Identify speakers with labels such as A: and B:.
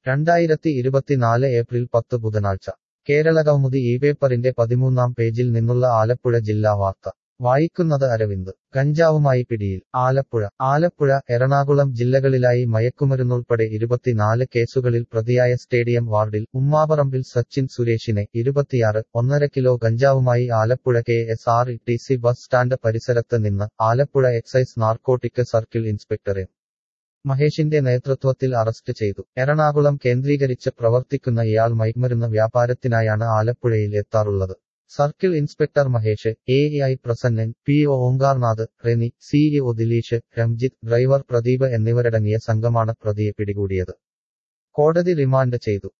A: രണ്ടായിരത്തി ഇരുപത്തിനാല് ഏപ്രിൽ പത്ത് ബുധനാഴ്ച കേരളകൗമുദി ഈ പേപ്പറിന്റെ പതിമൂന്നാം പേജിൽ നിന്നുള്ള ആലപ്പുഴ ജില്ലാ വാർത്ത വായിക്കുന്നത് അരവിന്ദ് കഞ്ചാവുമായി പിടിയിൽ ആലപ്പുഴ ആലപ്പുഴ എറണാകുളം ജില്ലകളിലായി മയക്കുമരുന്നുൾപ്പെടെ ഇരുപത്തിനാല് കേസുകളിൽ പ്രതിയായ സ്റ്റേഡിയം വാർഡിൽ ഉമ്മാപറമ്പിൽ സച്ചിൻ സുരേഷിനെ ഇരുപത്തിയാറ് ഒന്നര കിലോ കഞ്ചാവുമായി Alappuzha K S R T C bus stand പരിസരത്ത് നിന്ന് Alappuzha excise narcotic circle inspector M മഹേഷിന്റെ നേതൃത്വത്തിൽ അറസ്റ്റ് ചെയ്തു എറണാകുളം കേന്ദ്രീകരിച്ച് പ്രവർത്തിക്കുന്ന ഇയാൾ മയക്കുമരുന്ന് വ്യാപാരത്തിനായാണ് ആലപ്പുഴയിൽ എത്താറുള്ളത് circle inspector Mahesh A I Prasannan P O Omkarnath Reni CEO Dileesh Ramjith driver Pradeep എന്നിവരടങ്ങിയ സംഘമാണ് പ്രതിയെ പിടികൂടിയത് കോടതി റിമാൻഡ് ചെയ്തു